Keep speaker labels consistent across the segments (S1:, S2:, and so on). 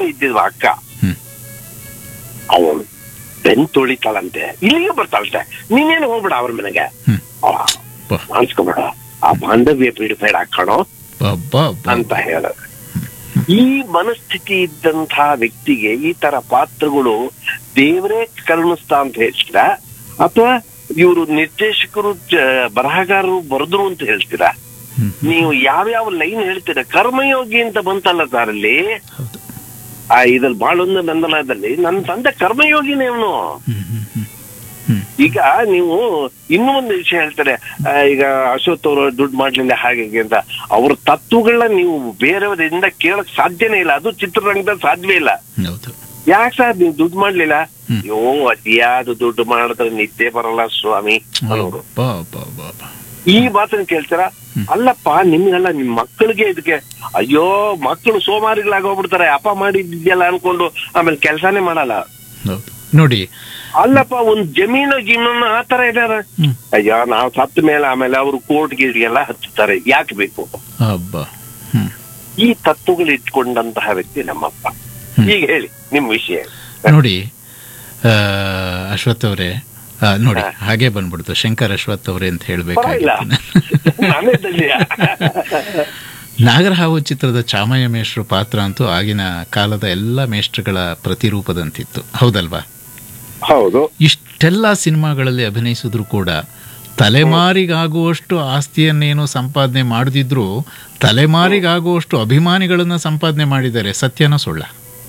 S1: ಇದ್ದಿದ್ವ ಅಕ್ಕ
S2: ಹ್ಮ್.
S1: ಅವನು ಬೆನ್ ತೊಳಿತಾಳಂತೆ ಇಲ್ಲಿಗೆ ಬರ್ತಾಳಂತೆ ನೀನೇನು ಹೋಗ್ಬೇಡ ಅವ್ರ ಮನೆಗೆ
S2: ಹ್ಮ್. ಬಾ.
S1: ಅನ್ಸ್ಕೊಬೇಡ ಆ ಬಾಂಧವ್ಯ ಪೀಡಿಫೈಡ್ ಹಾಕೋಣ
S2: ಅಬ್ಬಾ ಅಬ್ಬಾ
S1: ಅಂತ ಹೇಳೋದು ಈ ಮನಸ್ಥಿತಿ ಇದ್ದಂತಹ ವ್ಯಕ್ತಿಗೆ ಈ ತರ ಪಾತ್ರಗಳು ದೇವರೇ ಕರುಣಿಸ್ತಾ ಅಂತ ಹೇಳ್ತೀರಾ ಅಥವಾ ಇವರು ನಿರ್ದೇಶಕರು ಜ- ಬರಹಗಾರರು ಬರೆದ್ರು ಅಂತ ಹೇಳ್ತೀರಾ
S2: ಹ್ಮ್.
S1: ನೀವು ಯಾವ್ಯಾವ ಲೈನ್ ಹೇಳ್ತೀರಾ ಕರ್ಮಯೋಗಿ ಅಂತ ಬಂತಲ್ಲ ಸರ್ ಅಲ್ಲಿ
S2: ಹೌದು
S1: ಆ ಇದ್ರಲ್ಲಿ ಬಾಳೊಂದು ನಂದನದಲ್ಲಿ ನನ್ನ ತಂದೆ ಕರ್ಮಯೋಗಿನೇ ಅವನು
S2: ಹ್ಮ್ ಹ್ಮ್ ಹ್ಮ್ ಹ್ಮ್
S1: ಈಗ ನೀವು ಇನ್ನೂ ಒಂದು ವಿಷಯ ಹೇಳ್ತಾರೆ ಆ, ಈಗ ಅಶೋಕ್ ಅವರು ದುಡ್ಡು ಮಾಡ್ಲಿಲ್ಲ ಹಾಗೆ ಹೀಗೆ ಅಂತ ಅವ್ರ ತತ್ವಗಳನ್ನ ನೀವು ಬೇರೆಯವರಿಂದ ಕೇಳಕ್ ಸಾಧ್ಯನೇ ಇಲ್ಲ ಅದು ಚಿತ್ರರಂಗದಲ್ಲಿ ಸಾಧ್ಯವೇ ಇಲ್ಲ
S2: ಹೌದು
S1: ಯಾಕೆ ಸರ್ ನೀವು ದುಡ್ಡು ಮಾಡ್ಲಿಲ್ಲ
S2: ಹ್ಮ್.
S1: ಅಯ್ಯೋ ಅತಿಯಾದ ದುಡ್ಡು ಮಾಡಿದ್ರೆ ನಿದ್ದೆ ಬರಲ್ಲ ಸ್ವಾಮಿ ಅನ್ನೋರು
S2: ಅಬ್ಬಾ ಅಬ್ಬಾ ಅಬ್ಬಾ ಅಬ್ಬಾ.
S1: ಈ ಮಾತನ್ನ ಕೇಳ್ತಾರ ಅಲ್ಲಪ್ಪ ನಿಮ್ಗೆಲ್ಲ ನಿಮ್ ಮಕ್ಕಳಿಗೆ ಇದಕ್ಕೆ ಅಯ್ಯೋ ಮಕ್ಕಳು ಸೋಮಾರಿಗಳಾಗಿ ಹೋಗ್ಬಿಡ್ತಾರೆ ಅಪ್ಪ ಮಾಡಿದ್ಯಲ್ಲ ಅನ್ಕೊಂಡು ಆಮೇಲೆ ಕೆಲಸನೇ ಮಾಡಲ್ಲ
S2: ಹೌದು ನೋಡಿ
S1: ಅಲ್ಲಪ್ಪ ಒಂದ್ ಜಮೀನು ಗಿಮೀನು ಆ ತರ ಇದಾರ
S2: ಹ್ಮ್.
S1: ಅಯ್ಯೋ ನಾವು ಸತ್ತ ಮೇಲೆ ಆಮೇಲೆ ಅವರು ಕೋರ್ಟ್ ಗೀಟ್ಗೆಲ್ಲ ಹಚ್ಚುತ್ತಾರೆ ಯಾಕೆ ಬೇಕು
S2: ಅಬ್ಬಾ ಹ್ಮ್
S1: ಈ ತತ್ವಗಳು ಇಟ್ಕೊಂಡಂತಹ ವ್ಯಕ್ತಿ ನಮ್ಮಪ್ಪ
S2: ಹ್ಮ್.
S1: ಈಗ ಹೇಳಿ ನಿಮ್ ವಿಷಯ
S2: ನೋಡಿ ಆ, ಅಶ್ವಥ್ ಅವರೇ ಆ, ನೋಡಿ
S1: ಹಾ.
S2: ಹಾಗೆ ಬಂದ್ಬಿಡ್ತು ಶಂಕರ್ ಅಶ್ವಥ್ ಅವರೇ ಅಂತ
S1: ಪರವಾಗಿಲ್ಲ
S2: ಹೇಳ್ಬೇಕಾಗಿತ್ತು
S1: ನಾನೇ ಧನ್ಯ.
S2: ನಾಗರಹಾವು ಚಿತ್ರದ ಚಾಮಯ್ಯ ಮೇಷ್ಟ್ರು ಪಾತ್ರ ಅಂತೂ ಆಗಿನ ಕಾಲದ ಎಲ್ಲ ಮೇಷ್ಟ್ರುಗಳ ಪ್ರತಿರೂಪದಂತಿತ್ತು ಹೌದಲ್ವಾ
S1: ಹೌದು
S2: ಇಷ್ಟೆಲ್ಲ ಸಿನಿಮಾಗಳಲ್ಲಿ ಅಭಿನಯಿಸಿದ್ರು ಕೂಡ ತಲೆಮಾರಿಗಾಗುವಷ್ಟು ಆಸ್ತಿಯನ್ನೇನು ಸಂಪಾದನೆ ಮಾಡದಿದ್ರು ತಲೆಮಾರಿಗಾಗುವಷ್ಟು ಅಭಿಮಾನಿಗಳನ್ನ ಸಂಪಾದನೆ ಮಾಡಿದ್ದಾರೆ ಸತ್ಯನ ಸುಳ್ಳ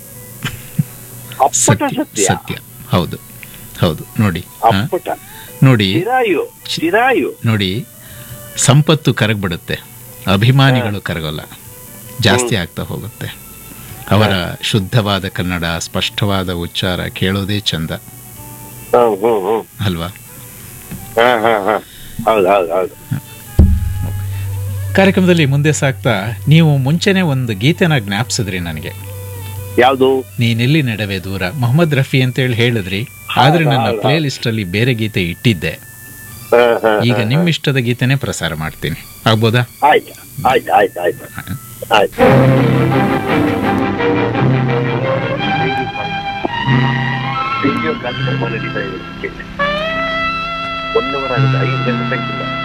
S1: ಅಪ್ಪಟ ಸತ್ಯ
S2: ಸತ್ಯ ಹೌದು ಹೌದು ನೋಡಿ ಹಾ?
S1: ಅಪ್ಪಟ
S2: ನೋಡಿ
S1: ಚಿರಾಯು ಚಿರಾಯು
S2: ನೋಡಿ ಸಂಪತ್ತು ಕರಗ್ಬಿಡುತ್ತೆ ಅಭಿಮಾನಿಗಳು ಕರಗಲ್ಲ ಜಾಸ್ತಿ ಆಗ್ತಾ ಹೋಗುತ್ತೆ ಅವರ ಶುದ್ಧವಾದ ಕನ್ನಡ ಸ್ಪಷ್ಟವಾದ ಉಚ್ಚಾರ ಕೇಳೋದೇ ಚಂದ
S1: ಹ್ಮ್ ಹ್ಮ್ ಹ್ಮ್
S2: ಅಲ್ವಾ
S1: ಹಾ ಹಾ ಹಾ ಹೌದು ಹೌದು ಹೌದು
S2: ಕಾರ್ಯಕ್ರಮದಲ್ಲಿ ಮುಂದೆ ಸಾಗ್ತಾ ನೀವು ಮುಂಚೆನೆ ಒಂದು ಗೀತೆನ ಜ್ಞಾಪಿಸಿದ್ರಿ ನನಗೆ
S1: ಯಾವ್ದು
S2: ನೀನೆಲ್ಲಿ ನಡವೆ ದೂರ ಮೊಹಮ್ಮದ್ ರಫಿ ಅಂತ ಹೇಳಿ ಹೇಳಿದ್ರಿ ಆದ್ರೆ ನನ್ನ
S1: ಹೌದು,
S2: ಪ್ಲೇ ಲಿಸ್ಟ್ ಅಲ್ಲಿ ಬೇರೆ ಗೀತೆ ಇಟ್ಟಿದ್ದೆ
S1: ಹಾ ಹಾ
S2: ಈಗ ನಿಮ್ಮ ಇಷ್ಟದ ಗೀತೆನೇ ಪ್ರಸಾರ ಮಾಡ್ತೀನಿ ಆಗ್ಬೋದಾ
S1: ಆಯ್ತು ಆಯ್ತು ಆಯ್ತು ಆಯ್ತು ಆಯ್ತು ರೇಡಿಯೋ ಕಾರ್ಯಕ್ರಮ ನಡೀತಾ ಇದೆ ಒನ್ ಅವರ್ ಆಗಿದೆ ಐದು ಗಂಟೆ ತನಕ